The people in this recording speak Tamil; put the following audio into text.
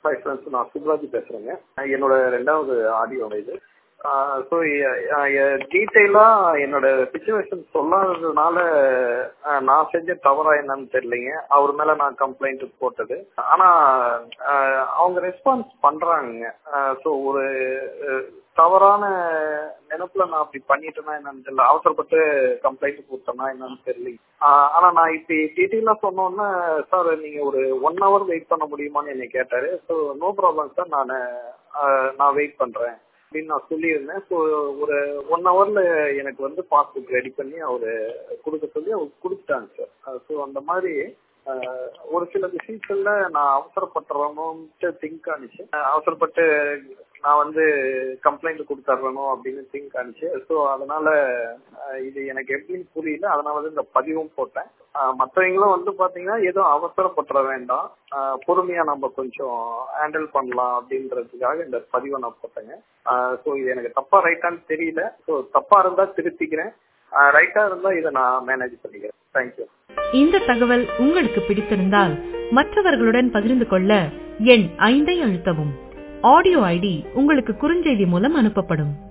ஹாய் ஃப்ரெண்ட்ஸ் நான் சுப்ராஜ் பேசுறேங்க என்னோட ரெண்டாவது ஆடியோ இது ஸோ டீட்டெயிலாக என்னோட சுச்சுவேஷன் சொல்லாததுனால அஹ், நான் செஞ்ச தவறா என்னன்னு தெரியலைங்க அவர் மேல நான் கம்ப்ளைண்ட் போட்டது ஆனா அஹ், அவங்க ரெஸ்பான்ஸ் பண்றாங்க ஸோ ஒரு அஹ், தவறான நினைப்புல நான் அப்படி பண்ணிட்டேன்னா என்னன்னு தெரியல அவசரப்பட்டு கம்ப்ளைண்ட் கொடுத்தேன்னா என்னன்னு தெரியல ஆஹ் ஆனா நான் இப்படி டீட்டெயிலா சொன்னோன்னா சார் நீங்க ஒரு ஒன் ஹவர் வெயிட் பண்ண முடியுமான்னு என்னை கேட்டாரு ஸோ நோ ப்ராப்ளம் சார் நான் நான் வெயிட் பண்றேன் அப்படின்னு நான் சொல்லியிருந்தேன் ஸோ ஒரு ஒன் ஹவர்ல எனக்கு வந்து பாஸ்புக் ரெடி பண்ணி அவரு கொடுக்க சொல்லி அவர் கொடுத்துட்டாங்க சார் ஸோ அந்த மாதிரி ஆஹ் ஒரு சில விஷயங்கள்ல நான் அவசரப்பட்டுறணும்ட்டு திங்க் ஆனிச்சு ஆஹ் அவசரப்பட்டு நான் வந்து கம்ப்ளைண்ட் கொடுத்துட்றணும் அப்படின்னு திங்க் ஆனிச்சு ஸோ அதனால ஆஹ் இது எனக்கு எப்படின்னு புரியல அதனால தான் இந்த பதிவும் போட்டேன் ஆஹ் மற்றவங்களும் வந்து பாத்தீங்கன்னா எதுவும் அவசரப்பட்டுற வேண்டாம் ஆஹ் பொறுமையா நம்ம கொஞ்சம் ஹேண்டில் பண்ணலாம் அப்படின்றதுக்காக இந்த பதிவை நான் போட்டேங்க ஸோ இது எனக்கு தப்பா ரைட்டான்னு தெரியல ஸோ தப்பா இருந்தா திருத்திக்கிறேன் ரைட்டா இருந்தா இதை நான் மேனேஜ் பண்ணிக்கிறேன் தேங்க்யூ இந்த தகவல் உங்களுக்கு பிடித்திருந்தால் மற்றவர்களுடன் பகிர்ந்து கொள்ள எண் ஐந்தை அழுத்தவும் ஆடியோ ஐடி உங்களுக்கு குறுஞ்செய்தி மூலம் அனுப்பப்படும்